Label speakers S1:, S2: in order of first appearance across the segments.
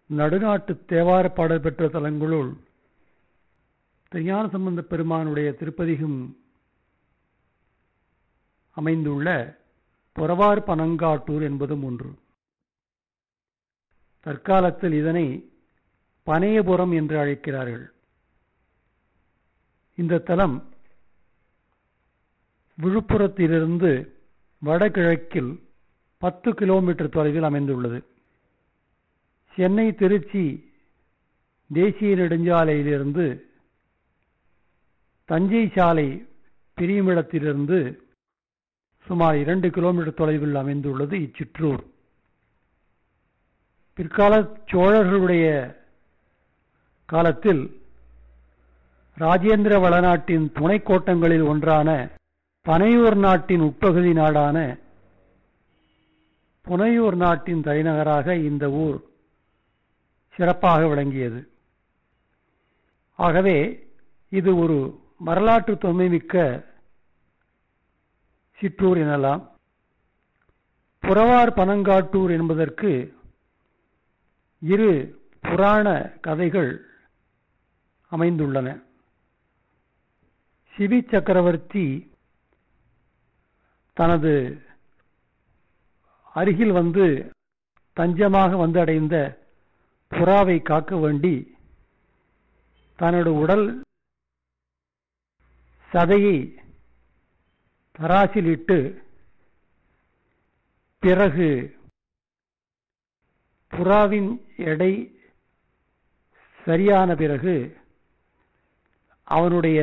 S1: நடுநாட்டு தேவார பாடல் பெற்ற தலங்களுள் திருஞான சம்பந்த பெருமானுடைய திருப்பதிகம் அமைந்துள்ள புறவார் பனங்காட்டூர் என்பதும் ஒன்று தற்காலத்தில் இதனை பனையபுரம் என்று அழைக்கிறார்கள் இந்த தலம் விழுப்புரத்திலிருந்து வடகிழக்கில் பத்து கிலோமீட்டர் தொலைவில் அமைந்துள்ளது சென்னை திருச்சி தேசிய நெடுஞ்சாலையிலிருந்து தஞ்சை சாலை பிரியுமிடத்திலிருந்து சுமார் இரண்டு கிலோமீட்டர் தொலைவில் அமைந்துள்ளது இச்சிற்றூர் பிற்கால சோழர்களுடைய காலத்தில் ராஜேந்திர வளநாட்டின் துணை கோட்டங்களில் ஒன்றான பனையூர் நாட்டின் உட்பகுதி நாடான புனையூர் நாட்டின் தலைநகராக இந்த ஊர் சிறப்பாக விளங்கியது ஆகவே இது ஒரு வரலாற்று தொன்மைமிக்க சிற்றூர் எனலாம் புறவார் பனங்காட்டூர் என்பதற்கு இரு புராண கதைகள் அமைந்துள்ளன சிவி சக்கரவர்த்தி தனது அருகில் வந்து தஞ்சமாக வந்து அடைந்த புறாவை காக்க வேண்டி தன்னோட உடல் சதையை தராசில் இட்டு பிறகு புறாவின் எடை சரியான பிறகு அவனுடைய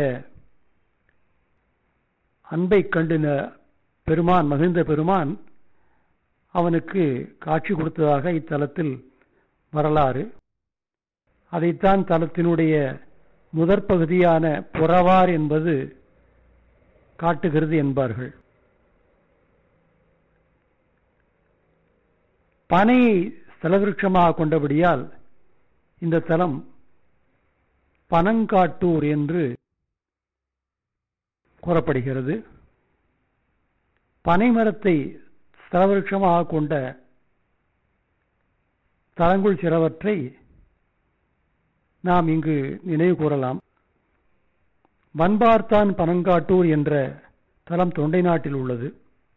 S1: அன்பை கண்டு பெருமான் மகிழ்ந்த பெருமான் அவனுக்கு காட்சி கொடுத்ததாக இத்தலத்தில் வரலாறு அதைத்தான் தலத்தினுடைய முதற் பகுதியான புறவார் என்பது காட்டுகிறது என்பார்கள் பனையை ஸ்தலவிருட்சமாக கொண்டபடியால் இந்த தலம் பனங்காட்டூர் என்று கூறப்படுகிறது பனைமரத்தை ஸ்தலவிருட்சமாக கொண்ட தலங்குள் சிலவற்றை நாம் இங்கு நினைவு கூறலாம் வன்பார்த்தான் பனங்காட்டூர் என்ற தலம் தொண்டை நாட்டில் உள்ளது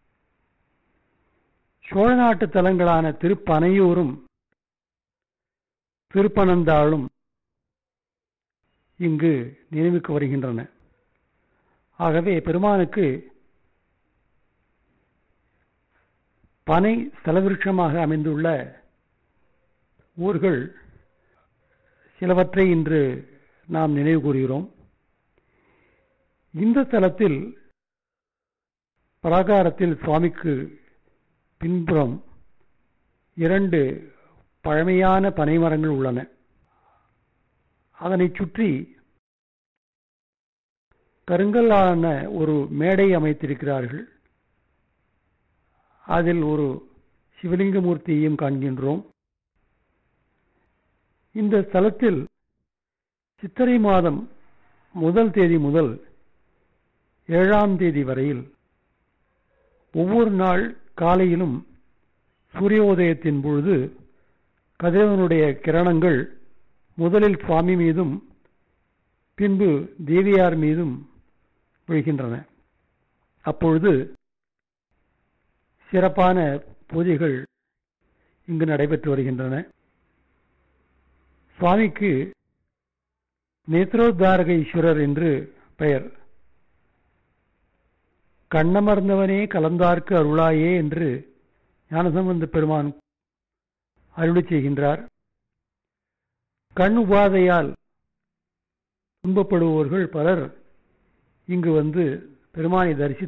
S1: சோழ நாட்டு தலங்களான திருப்பனையூரும் திருப்பனந்தாளும் இங்கு நினைவுக்கு வருகின்றன ஆகவே பெருமானுக்கு பனை ஸ்தலவிருட்சமாக அமைந்துள்ள ஊர்கள் சிலவற்றை இன்று நாம் நினைவு கூறுகிறோம் இந்த தலத்தில் பிராகாரத்தில் சுவாமிக்கு பின்புறம் இரண்டு பழமையான பனைமரங்கள் உள்ளன அதனை சுற்றி கருங்கல்லான ஒரு மேடை அமைத்திருக்கிறார்கள் அதில் ஒரு சிவலிங்கமூர்த்தியையும் காண்கின்றோம் இந்த ஸ்தலத்தில் சித்திரை மாதம் முதல் தேதி முதல் ஏழாம் தேதி வரையில் ஒவ்வொரு நாள் காலையிலும் சூரியோதயத்தின் பொழுது கதிரவனுடைய கிரணங்கள் முதலில் சுவாமி மீதும் பின்பு தேவியார் மீதும் விழுகின்றன அப்பொழுது சிறப்பான பூஜைகள் இங்கு நடைபெற்று வருகின்றன சுவாமிக்கு நேத்ரோத்தாரக ஈஸ்வரர் என்று பெயர் கண்ணமர்ந்தவனே கலந்தார்க்கு அருளாயே என்று ஞானசம்பந்த பெருமான் அருளி செய்கின்றார் கண் உபாதையால் துன்பப்படுவோர்கள் பலர் இங்கு வந்து பெருமானை தரிசி